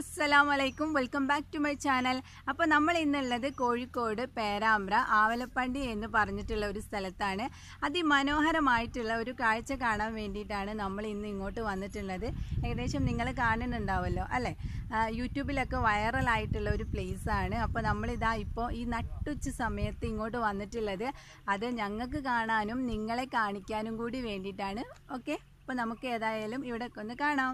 അസ്സലാം വലൈക്കും welcome back to my channel അപ്പോൾ നമ്മൾ ഇന്നുള്ളത് കോഴിക്കോട് പേരാമ്പ്ര ആവലപ്പണ്ടി എന്ന് പറഞ്ഞിട്ടുള്ള ഒരു സ്ഥലത്താണ് അതിമനോഹരമായിട്ടുള്ള ഒരു കാഴ്ച കാണാൻ വേണ്ടിയിട്ടാണ് നമ്മൾ ഇന്ന് ഇങ്ങോട്ട് വന്നിട്ടുള്ളത് ഏകദേശം നിങ്ങൾ കാണുന്നുണ്ടാവുമല്ലോ അല്ലേ ആ, യൂട്യൂബിലൊക്കെ വൈറലായിട്ടുള്ള ഒരു place ആണ് അപ്പോൾ നമ്മളിതാ ഇപ്പോൾ ഈ നട്ടുച്ച സമയത്ത് ഇങ്ങോട്ട് വന്നിട്ടുള്ളത് അത് ഞങ്ങൾക്ക് കാണാനും നിങ്ങളെ കാണിക്കാനും കൂടി വേണ്ടിയിട്ടാണ് ഓക്കെ അപ്പോൾ നമുക്ക് ഏതായാലും ഇവിടെ ഒന്ന് കാണാം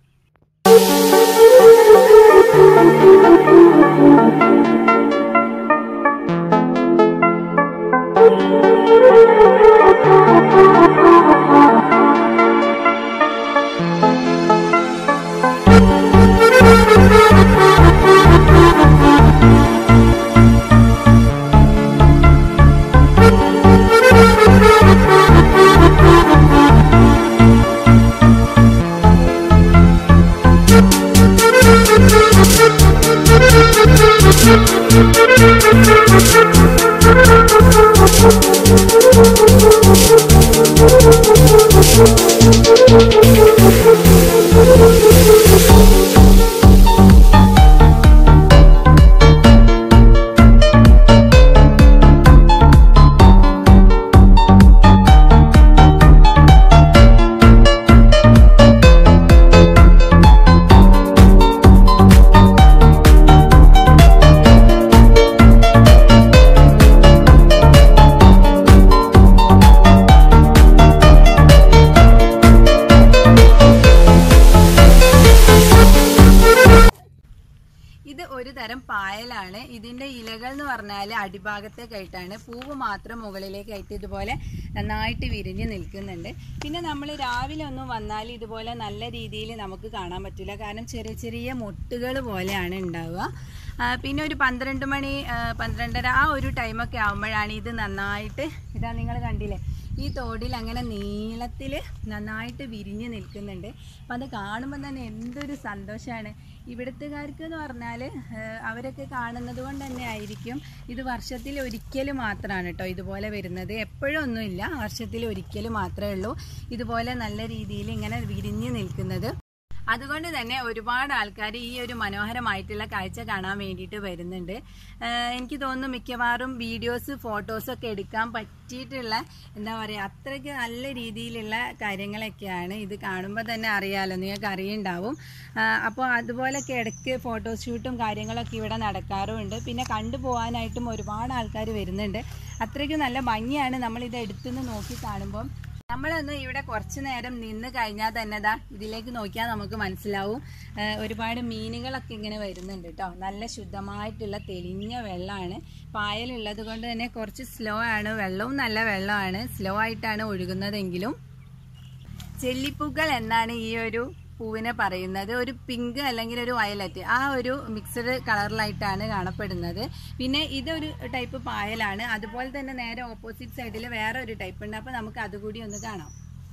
ഇത് ഒരു തരം പായലാണ് ഇതിന്റെ ഇലകൾ എന്ന് പറഞ്ഞാൽ അടിഭാഗത്തേക്കായിട്ടാണ് പൂവ് മാത്രം മുകളിലേക്കായിട്ട് ഇതുപോലെ നന്നായിട്ട് വിരിഞ്ഞ് നിൽക്കുന്നുണ്ട് പിന്നെ നമ്മൾ രാവിലെ ഒന്നും വന്നാൽ ഇതുപോലെ നല്ല രീതിയിൽ നമുക്ക് കാണാൻ പറ്റില്ല കാരണം ചെറിയ ചെറിയ മൊട്ടുകൾ പോലെയാണ് ഉണ്ടാവുക ആ, പിന്നെ ഒരു പന്ത്രണ്ട് മണി ആ, പന്ത്രണ്ടര ആ ഒരു ടൈമൊക്കെ ആകുമ്പോഴാണ് ഇത് നന്നായിട്ട് ഇതാ നിങ്ങൾ കണ്ടില്ലേ ഈ തോടിൽ അങ്ങനെ നീളത്തിൽ നന്നായിട്ട് വിരിഞ്ഞ് നിൽക്കുന്നുണ്ട് അപ്പം അത് കാണുമ്പോൾ തന്നെ എന്തൊരു സന്തോഷമാണ് ഇവിടുത്തുകാർക്ക് എന്ന് പറഞ്ഞാൽ അവരൊക്കെ കാണുന്നത് കൊണ്ട് തന്നെ ആയിരിക്കും ഇത് വർഷത്തിൽ ഒരിക്കൽ മാത്രമാണ് കേട്ടോ ഇതുപോലെ വരുന്നത് എപ്പോഴും ഒന്നുമില്ല വർഷത്തിൽ ഒരിക്കൽ മാത്രമേ ഉള്ളൂ ഇതുപോലെ നല്ല രീതിയിൽ ഇങ്ങനെ വിരിഞ്ഞ് നിൽക്കുന്നത് അതുകൊണ്ട് തന്നെ ഒരുപാട് ആൾക്കാർ ഈ ഒരു മനോഹരമായിട്ടുള്ള കാഴ്ച കാണാൻ വേണ്ടിയിട്ട് വരുന്നുണ്ട് ആഹ് എനിക്ക് തോന്നുന്നു മിക്കവാറും വീഡിയോസ് ഫോട്ടോസൊക്കെ എടുക്കാൻ പറ്റിയിട്ടുള്ള എന്താ പറയുക അത്രയ്ക്ക് നല്ല രീതിയിലുള്ള കാര്യങ്ങളൊക്കെയാണ് ഇത് കാണുമ്പോൾ തന്നെ അറിയാമല്ലോ നിങ്ങൾക്ക് അറിയുണ്ടാവും അപ്പോൾ അതുപോലൊക്കെ ഇടയ്ക്ക് ഫോട്ടോഷൂട്ടും കാര്യങ്ങളൊക്കെ ഇവിടെ നടക്കാറുമുണ്ട് പിന്നെ കണ്ടുപോകാനായിട്ടും ഒരുപാട് ആൾക്കാർ വരുന്നുണ്ട് അത്രയ്ക്ക് നല്ല ഭംഗിയാണ് നമ്മളിത് എടുത്തുനിന്ന് നോക്കി കാണുമ്പം നമ്മളൊന്ന് ഇവിടെ കുറച്ച് നേരം നിന്ന് കഴിഞ്ഞാൽ തന്നെ ദാ ഇതിലേക്ക് നോക്കിയാൽ നമുക്ക് മനസ്സിലാവും ആ, ഒരുപാട് മീനുകളൊക്കെ ഇങ്ങനെ വരുന്നുണ്ട് കേട്ടോ നല്ല ശുദ്ധമായിട്ടുള്ള തെളിഞ്ഞ വെള്ളമാണ് പായലുള്ളത് കൊണ്ട് തന്നെ കുറച്ച് സ്ലോ ആണ് വെള്ളവും നല്ല വെള്ളമാണ് സ്ലോ ആയിട്ടാണ് ഒഴുകുന്നതെങ്കിലും ചെല്ലിപ്പൂക്കൾ എന്നാണ് ഈ ഒരു പൂവിനെ പറയുന്നത് ഒരു പിങ്ക് അല്ലെങ്കിൽ ഒരു വയലറ്റ് ആ ഒരു മിക്സഡ് കളറിലായിട്ടാണ് കാണപ്പെടുന്നത് പിന്നെ ഇതൊരു ടൈപ്പ് പായലാണ് അതുപോലെ തന്നെ നേരെ ഓപ്പോസിറ്റ് സൈഡിൽ വേറെ ഒരു ടൈപ്പ് ഉണ്ട് അപ്പോൾ നമുക്ക് അതുകൂടി ഒന്ന് കാണാം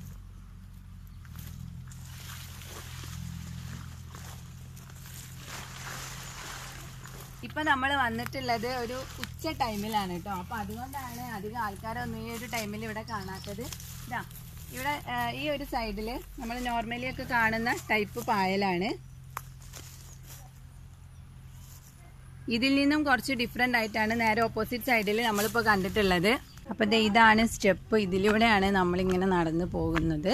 ഇപ്പൊ നമ്മൾ വന്നിട്ടുള്ളത് ഒരു ഉച്ച ടൈമിലാണ് കേട്ടോ അപ്പൊ അതുകൊണ്ടാണ് അധികം ആൾക്കാരൊന്നും ഈ ഒരു ടൈമിൽ ഇവിടെ കാണാത്തത് ഇതാ ഇവിടെ ആ, ഈ ഒരു സൈഡിൽ നമ്മൾ നോർമലി ഒക്കെ കാണുന്ന ടൈപ്പ് പായലാണ് ഇതിൽ നിന്നും കുറച്ച് ഡിഫറെൻ്റ് ആയിട്ടാണ് നേരെ ഓപ്പോസിറ്റ് സൈഡിൽ നമ്മളിപ്പോൾ കണ്ടിട്ടുള്ളത് അപ്പോൾ ദേ ഇതാണ് സ്റ്റെപ്പ് ഇതിലൂടെയാണ് നമ്മളിങ്ങനെ നടന്നു പോകുന്നത്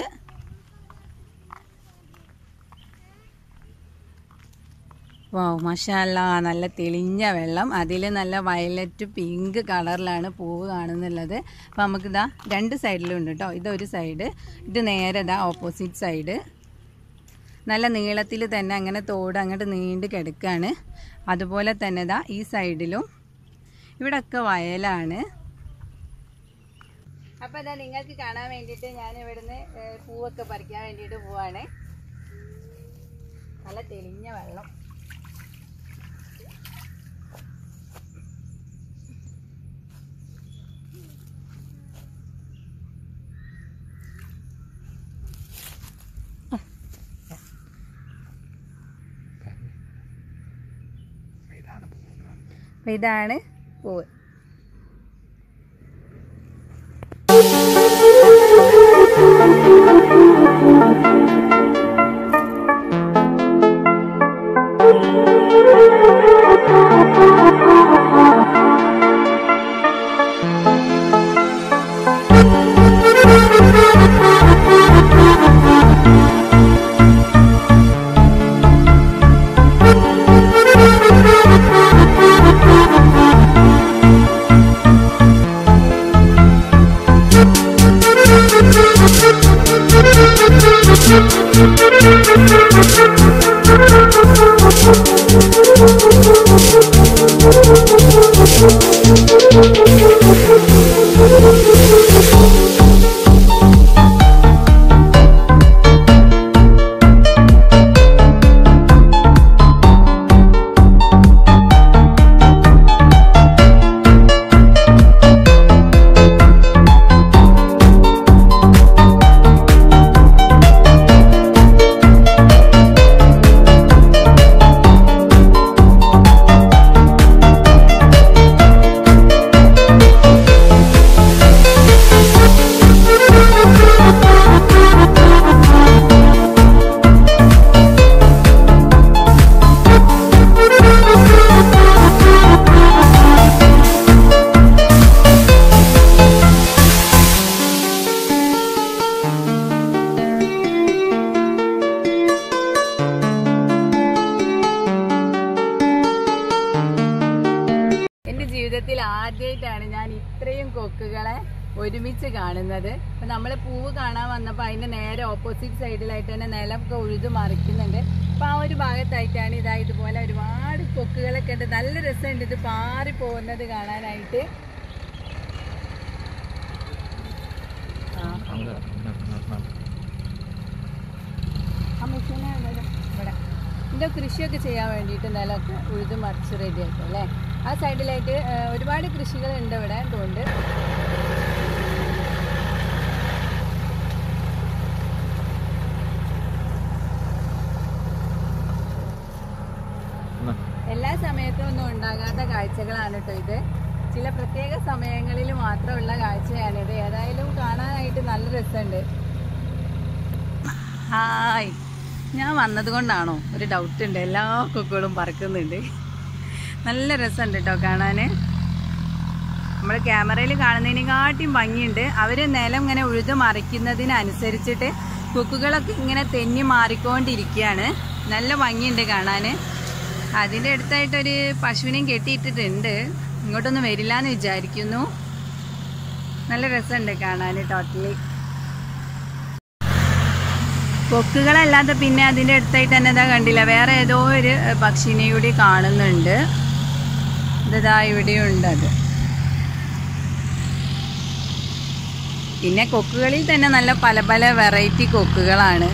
വാവ് മഷാല്ല നല്ല തെളിഞ്ഞ വെള്ളം അതിൽ നല്ല വയലറ്റ് പിങ്ക് കളറിലാണ് പൂവ് കാണുന്നുള്ളത് അപ്പോൾ നമുക്കിതാ രണ്ട് സൈഡിലും ഉണ്ട് കേട്ടോ ഇതൊരു സൈഡ് ഇത് നേരെ ഇതാ ഓപ്പോസിറ്റ് സൈഡ് നല്ല നീളത്തിൽ തന്നെ അങ്ങനെ തോട് അങ്ങോട്ട് നീണ്ട് കിടക്കുകയാണ് അതുപോലെ തന്നെ ഇതാ ഈ സൈഡിലും ഇവിടെയൊക്കെ വയലാണ് അപ്പോൾ ഇതാ നിങ്ങൾക്ക് കാണാൻ വേണ്ടിയിട്ട് ഞാൻ ഇവിടുന്ന് ഏഹ്, പൂവൊക്കെ പറിക്കാൻ വേണ്ടിയിട്ട് പോവാണ് നല്ല തെളിഞ്ഞ വെള്ളം അപ്പൊ ഇതാണ് പൂവ് ഒരുമിച്ച് കാണുന്നത് അപ്പൊ നമ്മൾ പൂവ് കാണാൻ വന്നപ്പോൾ അതിന്റെ നേരെ ഓപ്പോസിറ്റ് സൈഡിലായിട്ട് തന്നെ നിലമൊക്കെ ഉഴുതു മറിക്കുന്നുണ്ട് അപ്പൊ ആ ഒരു ഭാഗത്തായിട്ടാണ് ഇതാ ഇതുപോലെ ഒരുപാട് കൊക്കുകളൊക്കെ ഉണ്ട് നല്ല രസമുണ്ട് ഇത് പാറി പോകുന്നത് കാണാനായിട്ട് ആ ആ മെഷീനെ ഇവിടെ ഇവിടെ ഇതിൻ്റെ കൃഷിയൊക്കെ ചെയ്യാൻ വേണ്ടിയിട്ട് നിലമൊക്കെ ഉഴുത് മറിച്ച് റെഡിയാക്കും അല്ലേ ആ സൈഡിലായിട്ട് ആ, ഒരുപാട് കൃഷികളുണ്ട് ഇവിടെ അതുകൊണ്ട് എല്ലാ സമയത്തും ഒന്നും ഉണ്ടാകാത്ത കാഴ്ചകളാണ് കേട്ടോ ഇത് ചില പ്രത്യേക സമയങ്ങളിൽ മാത്രമുള്ള കാഴ്ചയാണിത് ഏതായാലും കാണാനായിട്ട് നല്ല രസമുണ്ട് ഹായ് ഞാൻ വന്നത് കൊണ്ടാണോ ഒരു ഡൗട്ട് ഉണ്ട് എല്ലാ കൊക്കുകളും പറക്കുന്നുണ്ട് നല്ല രസമുണ്ട് കേട്ടോ കാണാൻ നമ്മൾ ക്യാമറയിൽ കാണുന്നതിനെക്കാട്ടിയും ഭംഗിയുണ്ട് അവർ നിലം ഇങ്ങനെ ഉഴുത് മറിക്കുന്നതിനനുസരിച്ചിട്ട് കൊക്കുകളൊക്കെ ഇങ്ങനെ തെന്നി മാറിക്കൊണ്ടിരിക്കുകയാണ് നല്ല ഭംഗിയുണ്ട് കാണാൻ അതിൻ്റെ അടുത്തായിട്ടൊരു പശുവിനെയും കെട്ടിയിട്ടിട്ടുണ്ട് ഇങ്ങോട്ടൊന്നും വരില്ല എന്ന് വിചാരിക്കുന്നു നല്ല രസമുണ്ട് കാണാൻ ടോട്ടലി കൊക്കുകളല്ലാതെ പിന്നെ അതിൻ്റെ അടുത്തായിട്ട് തന്നെ ഇതാ കണ്ടില്ല വേറെ ഏതോ ഒരു പക്ഷിനെ കൂടി കാണുന്നുണ്ട് ഇതാ ഇവിടെയുണ്ട് അത് പിന്നെ കൊക്കുകളിൽ തന്നെ നല്ല പല പല വെറൈറ്റി കൊക്കുകളാണ്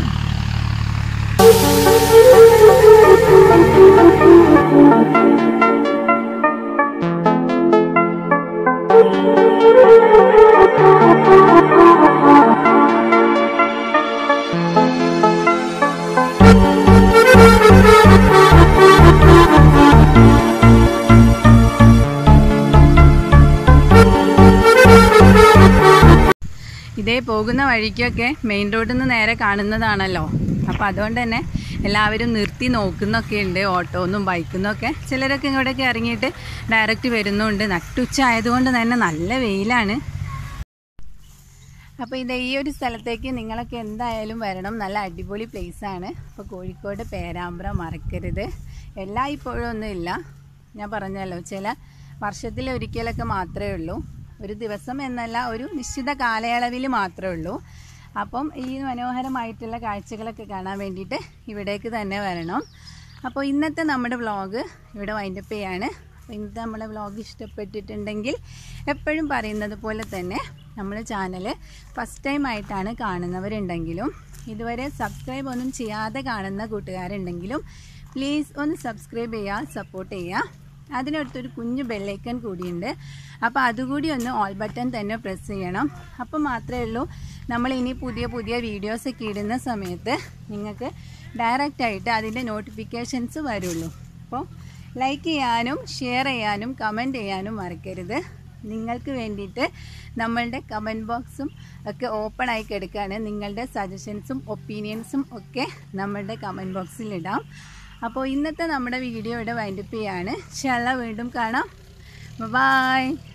ഇതേ പോകുന്ന വഴിക്കൊക്കെ മെയിൻ റോഡിൽ നിന്ന് നേരെ കാണുന്നതാണല്ലോ അപ്പോൾ അതുകൊണ്ട് തന്നെ എല്ലാവരും നിർത്തി നോക്കുന്നൊക്കെ ഉണ്ട് ഓട്ടോന്നും ബൈക്കൊന്നും ഒക്കെ ചിലരൊക്കെ ഇങ്ങോട്ടൊക്കെ ഇറങ്ങിയിട്ട് ഡയറക്റ്റ് വരുന്നുണ്ട് നട്ടുച്ച ആയതുകൊണ്ട് തന്നെ നല്ല വെയിലാണ് അപ്പോൾ ഇത് ഈ ഒരു സ്ഥലത്തേക്ക് നിങ്ങളൊക്കെ എന്തായാലും വരണം നല്ല അടിപൊളി place ആണ് അപ്പോൾ കോഴിക്കോട് പേരാമ്പ്ര മറക്കരുത് എല്ലാ ഇപ്പോഴും ഒന്നും ഇല്ല ഞാൻ പറഞ്ഞല്ലോ ചില വർഷത്തിൽ ഒരിക്കലൊക്കെ മാത്രമേ ഉള്ളൂ ഒരു ദിവസം എന്നല്ല ഒരു നിശ്ചിത കാലയളവിൽ മാത്രമേ ഉള്ളൂ അപ്പം ഈ മനോഹരമായിട്ടുള്ള കാഴ്ചകളൊക്കെ കാണാൻ വേണ്ടിയിട്ട് ഇവിടേക്ക് തന്നെ വരണം അപ്പോൾ ഇന്നത്തെ നമ്മുടെ വ്ളോഗ് ഇവിടെ വൈൻഡപ്പ് ചെയ്യാണ് അപ്പോൾ ഇന്നത്തെ നമ്മുടെ വ്ളോഗ് ഇഷ്ടപ്പെട്ടിട്ടുണ്ടെങ്കിൽ എപ്പോഴും പറയുന്നത് പോലെ തന്നെ നമ്മുടെ ചാനൽ ഫസ്റ്റ് ടൈം ആയിട്ടാണ് കാണുന്നവരുണ്ടെങ്കിലും ഇതുവരെ സബ്സ്ക്രൈബ് ഒന്നും ചെയ്യാതെ കാണുന്ന കൂട്ടുകാരുണ്ടെങ്കിലും പ്ലീസ് ഒന്ന് സബ്സ്ക്രൈബ് ചെയ്യുക സപ്പോർട്ട് ചെയ്യുക അതിനടുത്തൊരു കുഞ്ഞു ബെല്ലൈക്കൺ കൂടിയുണ്ട് അപ്പോൾ അതുകൂടി ഒന്ന് ഓൾ ബട്ടൺ തന്നെ പ്രസ് ചെയ്യണം അപ്പോൾ മാത്രമേ ഉള്ളൂ നമ്മൾ ഇനി പുതിയ പുതിയ വീഡിയോസൊക്കെ ഇടുന്ന സമയത്ത് നിങ്ങൾക്ക് ഡയറക്റ്റായിട്ട് അതിൻ്റെ നോട്ടിഫിക്കേഷൻസ് വരുള്ളൂ അപ്പോൾ ലൈക്ക് ചെയ്യാനും ഷെയർ ചെയ്യാനും കമൻറ്റ് ചെയ്യാനും മറക്കരുത് നിങ്ങൾക്ക് വേണ്ടിയിട്ട് നമ്മളുടെ കമൻറ്റ് ബോക്സും ഒക്കെ ഓപ്പൺ ആയി കിടക്കുകയാണ് നിങ്ങളുടെ സജഷൻസും ഒപ്പീനിയൻസും ഒക്കെ നമ്മളുടെ കമൻറ്റ് ബോക്സിൽ ഇടാം അപ്പോൾ ഇന്നത്തെ നമ്മുടെ വീഡിയോ ഇവിടെ വൈൻഡപ്പ് ചെയ്യാണ് ഷല്ല വീണ്ടും കാണാം ബൈ